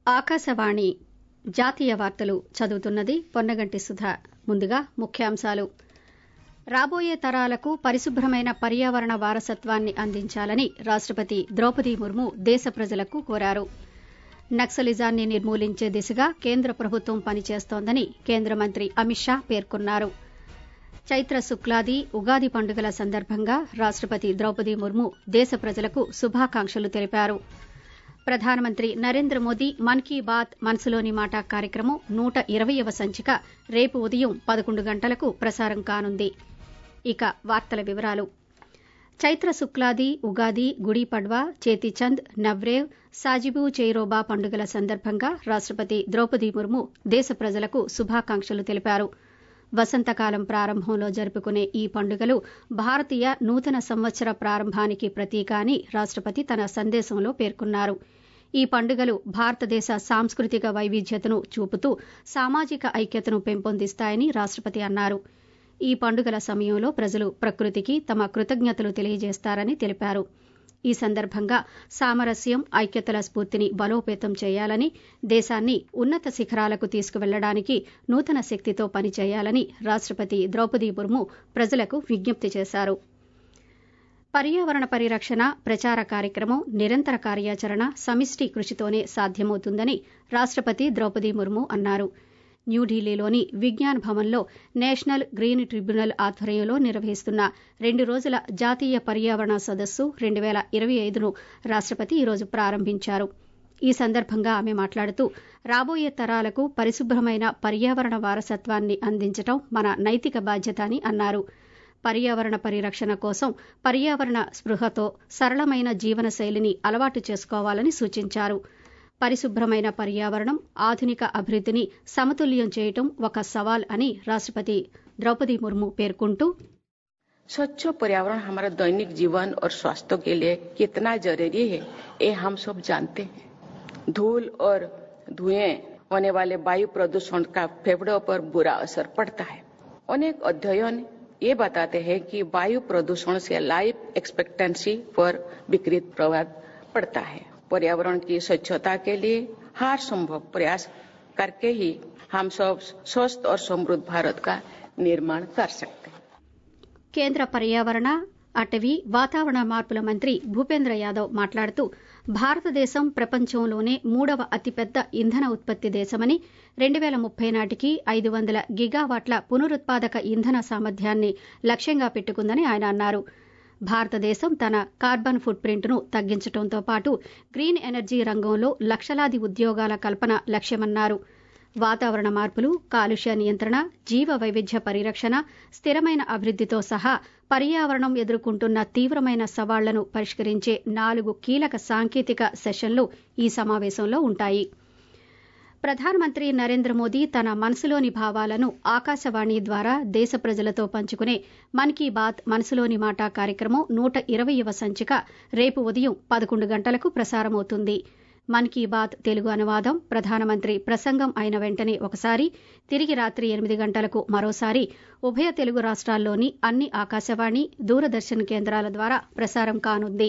ఆకాశవాణి జాతీయ వార్తలు చదువుతున్నది పొన్నగంటి సుధ ముందుగా ముఖ్యాంశాలు రాబోయే తరాలకు పరిశుభ్రమైన పర్యావరణ వారసత్వాన్ని అందించాలని రాష్టపతి ద్రౌపది ముర్ము దేశ ప్రజలకు కోరారు నక్సలిజాన్ని నిర్మూలించే దిశగా కేంద్ర ప్రభుత్వం పనిచేస్తోందని కేంద్ర మంత్రి అమిత్ షా పేర్కొన్నారు చైత్ర శుక్లాది ఉగాది పండుగల సందర్భంగా రాష్టపతి ద్రౌపది ముర్ము దేశ ప్రజలకు శుభాకాంక్షలు తెలిపారు ప్రధానమంత్రి నరేంద్ర మోదీ మన్ కీ బాత్ మనసులోని మాట కార్యక్రమం నూట ఇరవయవ సంచిక రేపు ఉదయం పదకొండు గంటలకు ప్రసారం కానుంది ఇక వార్తల వివరాలు చైత్ర శుక్లాది ఉగాది గుడి పడ్వా చేతిచంద్ నవ్రేవ్ సాజిబు చైరోబా పండుగల సందర్భంగా రాష్టపతి ద్రౌపది ముర్ము దేశ ప్రజలకు శుభాకాంక్షలు తెలిపారు వసంతకాలం ప్రారంభంలో జరుపుకునే ఈ పండుగలు భారతీయ నూతన సంవత్సర ప్రారంభానికి ప్రతీక అని రాష్టపతి తన సందేశంలో పేర్కొన్నారు ఈ పండుగలు భారతదేశ సాంస్కృతిక వైవిధ్యతను చూపుతూ సామాజిక ఐక్యతను పెంపొందిస్తాయని రాష్టపతి అన్నారు ఈ పండుగల సమయంలో ప్రజలు ప్రకృతికి తమ కృతజ్ఞతలు తెలియజేస్తారని తెలిపారు ఈ సందర్భంగా సామరస్యం ఐక్యతల స్ఫూర్తిని బలోపేతం చేయాలని దేశాన్ని ఉన్నత శిఖరాలకు తీసుకువెళ్లడానికి నూతన శక్తితో పనిచేయాలని రాష్టపతి ద్రౌపది ముర్ము ప్రజలకు విజ్ఞప్తి చేశారు పర్యావరణ పరిరక్షణ ప్రచార కార్యక్రమం నిరంతర కార్యాచరణ సమిష్టి కృషితోనే సాధ్యమవుతుందని రాష్టపతి ద్రౌపది ముర్ము అన్నారు న్యూఢిల్లీలోని విజ్ఞాన్ భవన్లో నేషనల్ గ్రీన్ ట్రిబ్యునల్ ఆధ్వర్యంలో నిర్వహిస్తున్న రెండు రోజుల జాతీయ పర్యావరణ సదస్సు రెండు వేల ఇరవై ఐదును రాష్టపతి ఈరోజు ప్రారంభించారు ఈ సందర్భంగా ఆమె మాట్లాడుతూ రాబోయే తరాలకు పరిశుభ్రమైన పర్యావరణ వారసత్వాన్ని అందించడం మన నైతిక బాధ్యత అని అన్నారు పర్యావరణ పరిరక్షణ కోసం పర్యావరణ స్పృహతో సరళమైన జీవన శైలిని అలవాటు చేసుకోవాలని సూచించారు పరిశుభ్రమైన పర్యావరణం ఆధునిక అభివృద్ధిని సమతుల్యం చేయటం ఒక సవాల్ అని రాష్టపతి ద్రౌపది ముర్ము పేర్కొంటూ स्वच्छ पर्यावरण हमारा दैनिक जीवन और स्वास्थ्य के लिए कितना जरूरी है ये हम सब जानते हैं धूल और धुएं होने वाले वायु प्रदूषण का फेफड़ों पर बुरा असर पड़ता है अनेक अध्ययन ये बताते हैं कि वायु प्रदूषण से लाइफ एक्सपेक्टेंसी पर विकृत प्रभाव पड़ता है पर्यावरण की स्वच्छता के लिए हर संभव प्रयास करके ही हम सब स्वस्थ और समृद्ध भारत का निर्माण कर सकते हैं కేంద్ర పర్యావరణ అటవీ వాతావరణ మార్పుల మంత్రి భూపేంద్ర యాదవ్ మాట్లాడుతూ భారతదేశం ప్రపంచంలోనే మూడవ అతిపెద్ద ఇంధన ఉత్పత్తి దేశమని రెండు వేల ముప్పై నాటికి ఐదు వందల గిగావాట్ల పునరుత్పాదక ఇంధన సామర్థ్యాన్ని లక్ష్యంగా పెట్టుకుందని ఆయన అన్నారు భారతదేశం తన కార్బన్ ఫుట్ ప్రింట్ను తగ్గించడంతో పాటు గ్రీన్ ఎనర్జీ రంగంలో లక్షలాది ఉద్యోగాల కల్పన లక్ష్యమన్నారు వాతావరణ మార్పులు కాలుష్య నియంత్రణ జీవ వైవిధ్య పరిరక్షణ స్థిరమైన అభివృద్దితో సహా పర్యావరణం ఎదుర్కొంటున్న తీవ్రమైన సవాళ్లను పరిష్కరించే నాలుగు కీలక సాంకేతిక సెషన్లు ఈ సమావేశంలో ఉంటాయి ప్రధానమంత్రి నరేంద్ర మోదీ తన మనసులోని భావాలను ఆకాశవాణి ద్వారా దేశ ప్రజలతో పంచుకునే మన్ కీ బాత్ మనసులోని మాట కార్యక్రమం నూట ఇరవయవ సంచిక రేపు ఉదయం పదకొండు గంటలకు ప్రసారమవుతుంది మన్ కీ బాత్ తెలుగు అనువాదం ప్రధానమంత్రి ప్రసంగం అయిన వెంటనే ఒకసారి తిరిగి రాత్రి ఎనిమిది గంటలకు మరోసారి ఉభయ తెలుగు రాష్ట్రాల్లోని అన్ని ఆకాశవాణి దూరదర్శన్ కేంద్రాల ద్వారా ప్రసారం కానుంది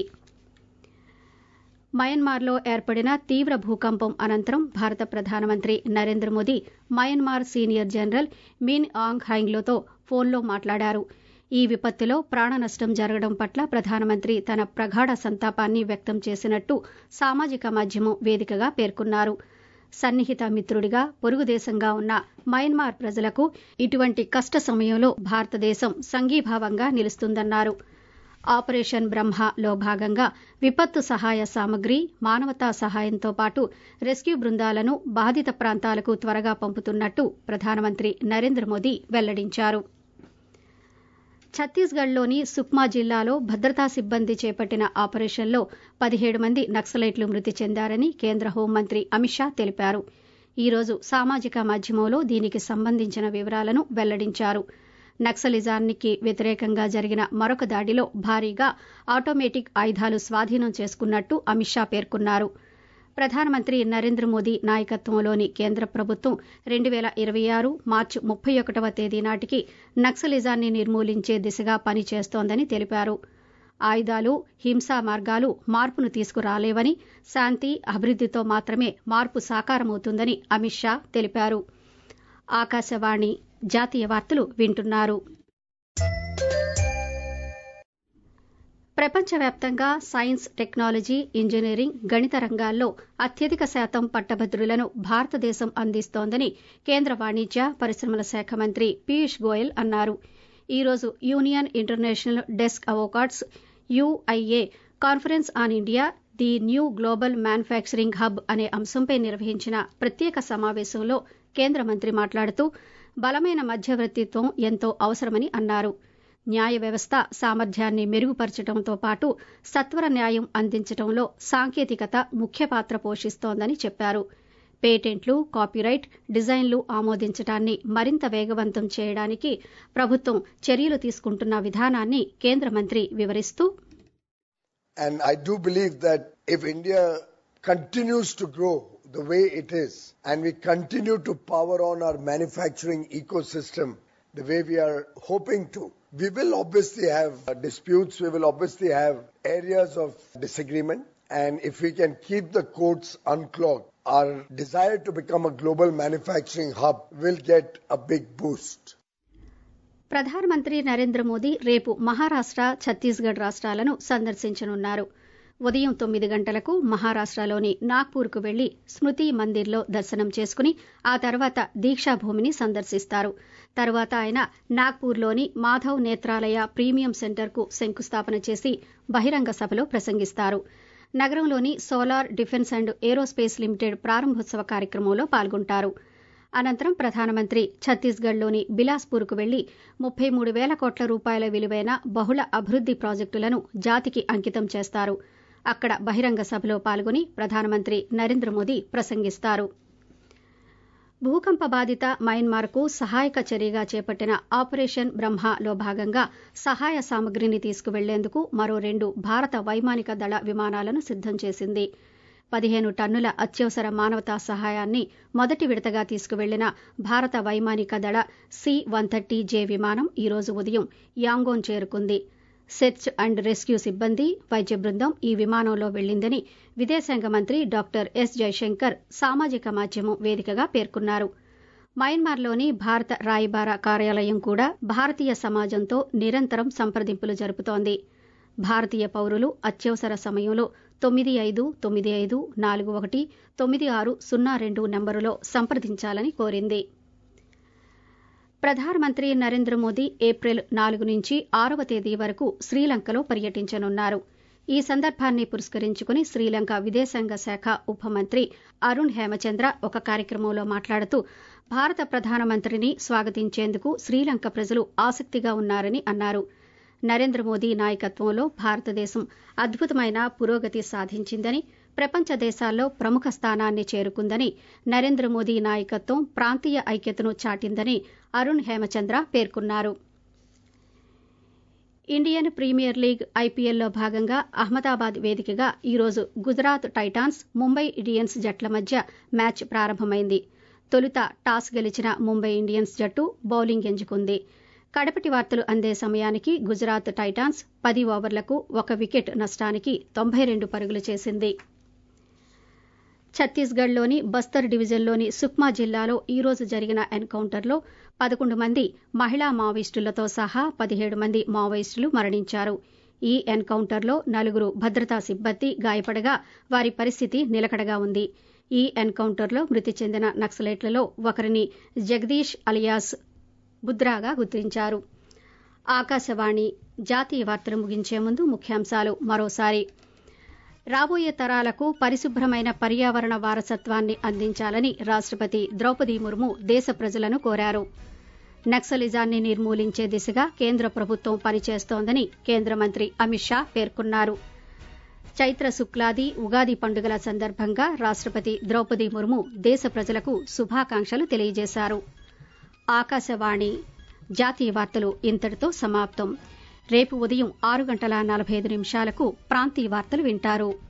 మయన్మార్లో ఏర్పడిన తీవ్ర భూకంపం అనంతరం భారత ప్రధానమంత్రి Narendra Modi Myanmar senior general Min Aung హైంగ్లతో ఫోన్లో మాట్లాడారు ఈ విపత్తులో ప్రాణ నష్టం జరగడం పట్ల ప్రధానమంత్రి తన ప్రగాఢ సంతాపాన్ని వ్యక్తం చేసినట్టు సామాజిక మాధ్యమం వేదికగా పేర్కొన్నారు సన్నిహిత మిత్రుడిగా పొరుగు దేశంగా ఉన్న మయన్మార్ ప్రజలకు ఇటువంటి కష్ట సమయంలో భారతదేశం సంఘీభావంగా నిలుస్తుందన్నారు ఆపరేషన్ బ్రహ్మలో భాగంగా విపత్తు సహాయ సామగ్రి మానవతా సహాయంతో పాటు రెస్క్యూ బృందాలను బాధిత ప్రాంతాలకు త్వరగా పంపుతున్నట్టు ప్రధానమంత్రి నరేంద్ర మోదీ వెల్లడించారు ఛత్తీస్గఢ్లోని సుక్మా జిల్లాలో భద్రతా సిబ్బంది చేపట్టిన ఆపరేషన్లో పదిహేడు మంది నక్సలైట్లు మృతి చెందారని కేంద్ర హోంమంత్రి అమిత్ షా తెలిపారు ఈ రోజు సామాజిక మాధ్యమంలో దీనికి సంబంధించిన వివరాలను వెల్లడించారు నక్సలిజానికి వ్యతిరేకంగా జరిగిన మరొక దాడిలో భారీగా ఆటోమేటిక్ ఆయుధాలు స్వాధీనం చేసుకున్నట్టు అమిత్ షా పేర్కొన్నారు ప్రధానమంత్రి నరేంద్ర మోదీ నాయకత్వంలోని కేంద్ర ప్రభుత్వం రెండు వేల ఇరవై ఆరు మార్చి ముప్పై ఒకటవ తేదీ నాటికి నక్సలిజాన్ని నిర్మూలించే దిశగా పనిచేస్తోందని తెలిపారు ఆయుధాలు హింసా మార్గాలు మార్పును తీసుకురాలేవని శాంతి అభివృద్దితో మాత్రమే మార్పు సాకారమవుతుందని అమిత్ షా తెలిపారు ఆకాశవాణి జాతీయ వార్తలు వింటున్నారు ప్రపంచవ్యాప్తంగా సైన్స్ టెక్నాలజీ ఇంజనీరింగ్ గణిత రంగాల్లో అత్యధిక శాతం పట్టభద్రులను భారతదేశం అందిస్తోందని కేంద్ర వాణిజ్య పరిశ్రమల శాఖ మంత్రి పీయూష్ గోయల్ అన్నారు ఈ రోజు union international desk awards UIA conference on India the new global manufacturing hub అనే అంశంపై నిర్వహించిన ప్రత్యేక సమావేశంలో కేంద్ర మంత్రి మాట్లాడుతూ బలమైన మధ్యవర్తిత్వం ఎంతో అవసరమని అన్నారు న్యాయ వ్యవస్థ సామర్థ్యాన్ని మెరుగుపరచడంతో పాటు సత్వర న్యాయం అందించడంలో సాంకేతికత ముఖ్య పాత్ర పోషిస్తోందని చెప్పారు పేటెంట్లు కాపీరైట్ డిజైన్లు ఆమోదించడాన్ని మరింత వేగవంతం చేయడానికి ప్రభుత్వం చర్యలు తీసుకుంటున్న విధానాన్ని కేంద్ర మంత్రి వివరిస్తూ And I do believe that if India continues to grow the way it is, and we continue to power on our manufacturing ecosystem the way we are hoping to, we will obviously have disputes, we will obviously have areas of disagreement, and if we can keep the courts unclogged, our desire to become a global manufacturing hub will get a big boost. ప్రధానమంత్రి నరేంద్ర మోదీ రేపు మహారాష్ట ఛత్తీస్గఢ్ రాష్ట్రాలను సందర్శించనున్నారు ఉదయం తొమ్మిది గంటలకు మహారాష్టలోని నాగ్పూర్కు వెళ్లి స్మృతి మందిర్లో దర్శనం చేసుకుని ఆ తర్వాత దీక్షాభూమిని సందర్శిస్తారు తర్వాత ఆయన నాగ్పూర్లోని మాధవ్ నేత్రాలయ ప్రీమియం సెంటర్కు శంకుస్థాపన చేసి బహిరంగ సభలో ప్రసంగిస్తారు నగరంలోని solar defence and aerospace limited ప్రారంభోత్సవ కార్యక్రమంలో పాల్గొంటారు అనంతరం ప్రధానమంత్రి ఛత్తీస్గఢ్లోని బిలాస్పూర్కు వెళ్లి ముప్పై మూడు వేల కోట్ల రూపాయల విలువైన బహుళ అభివృద్ది ప్రాజెక్టులను జాతికి అంకితం చేస్తారు అక్కడ బహిరంగ సభలో పాల్గొని ప్రధానమంత్రి నరేంద్ర మోదీ ప్రసంగిస్తారు భూకంప బాధిత మయన్మార్కు సహాయక చర్యగా చేపట్టిన ఆపరేషన్ బ్రహ్మలో భాగంగా సహాయ సామగ్రిని తీసుకువెళ్లేందుకు మరో రెండు భారత వైమానిక దళ విమానాలను సిద్దం చేసింది పదిహేను టన్నుల అత్యవసర మానవతా సహాయాన్ని మొదటి విడతగా తీసుకువెళ్లిన భారత వైమానిక దళ సి వన్ థర్టీ జే విమానం ఈ రోజు ఉదయం యాంగోన్ చేరుకుంది సెర్చ్ అండ్ రెస్క్యూ సిబ్బంది వైద్య బృందం ఈ విమానంలో వెళ్లిందని విదేశాంగ మంత్రి డాక్టర్ ఎస్ జైశంకర్ సామాజిక మాధ్యమం వేదికగా పేర్కొన్నారు మయన్మార్లోని భారత రాయబార కార్యాలయం కూడా భారతీయ సమాజంతో నిరంతరం సంప్రదింపులు జరుపుతోంది భారతీయ పౌరులు అత్యవసర సమయంలో తొమ్మిది ఐదు తొమ్మిది ఐదు నాలుగు ఒకటి తొమ్మిది ఆరు సున్నా రెండు నెంబరులో సంప్రదించాలని కోరింది ప్రధానమంత్రి నరేంద్ర మోదీ ఏప్రిల్ నాలుగు నుంచి ఆరవ తేదీ వరకు శ్రీలంకలో పర్యటించనున్నారు ఈ సందర్భాన్ని పురస్కరించుకుని శ్రీలంక విదేశాంగ శాఖ ఉప మంత్రి అరుణ్ హేమచంద్ర ఒక కార్యక్రమంలో మాట్లాడుతూ భారత ప్రధానమంత్రిని స్వాగతించేందుకు శ్రీలంక ప్రజలు ఆసక్తిగా ఉన్నారని అన్నారు నరేంద్ర మోదీ నాయకత్వంలో భారతదేశం అద్భుతమైన పురోగతి సాధించిందని ప్రపంచ దేశాల్లో ప్రముఖ స్థానాన్ని చేరుకుందని నరేంద్ర మోదీ నాయకత్వం ప్రాంతీయ ఐక్యతను చాటిందని అరుణ్ హేమచంద్ర పేర్కొన్నారు ఇండియన్ ప్రీమియర్ లీగ్ ఐపీఎల్లో భాగంగా అహ్మదాబాద్ వేదికగా ఈరోజు గుజరాత్ టైటాన్స్ ముంబై ఇండియన్స్ జట్ల మధ్య మ్యాచ్ ప్రారంభమైంది తొలుత టాస్ గెలిచిన ముంబై ఇండియన్స్ జట్టు బౌలింగ్ ఎంచుకుంది కడపటి వార్తలు అందే సమయానికి గుజరాత్ టైటాన్స్ పది ఓవర్లకు ఒక వికెట్ నష్టానికి తొంభై రెండు పరుగులు చేసింది ఛత్తీస్గఢ్లోని బస్తర్ డివిజన్లోని సుక్మా జిల్లాలో ఈ రోజు జరిగిన ఎన్కౌంటర్లో పదకొండు మంది మహిళా మావోయిస్టులతో సహా పదిహేడు మంది మావోయిస్టులు మరణించారు ఈ ఎన్కౌంటర్లో నలుగురు భద్రతా సిబ్బంది గాయపడగా వారి పరిస్థితి నిలకడగా ఉంది ఈ ఎన్కౌంటర్లో మృతి చెందిన నక్సలైట్లలో ఒకరిని జగదీష్ అలియాస్ బుద్రాగా గుర్తించారు ఆకాశవాణి జాతీయ వార్తలు ముగించే ముందు ముఖ్యాంశాలు మరోసారి రాబోయే తరాలకు పరిశుభ్రమైన పర్యావరణ వారసత్వాన్ని అందించాలని రాష్టపతి ద్రౌపది ముర్ము దేశ ప్రజలను కోరారు నక్సలిజాన్ని నిర్మూలించే దిశగా కేంద్ర ప్రభుత్వం పనిచేస్తోందని కేంద్ర మంత్రి అమిత్ షా పేర్కొన్నారు చైత్ర శుక్లాది ఉగాది పండుగల సందర్భంగా రాష్టపతి ద్రౌపది ముర్ము దేశ ప్రజలకు శుభాకాంక్షలు తెలియజేశారు ఆకాశవాణి జాతీయ వార్తలు ఇంతటితో సమాప్తం రేపు ఉదయం ఆరు గంటల నలభై ఐదు నిమిషాలకు ప్రాంతీయ వార్తలు వింటారు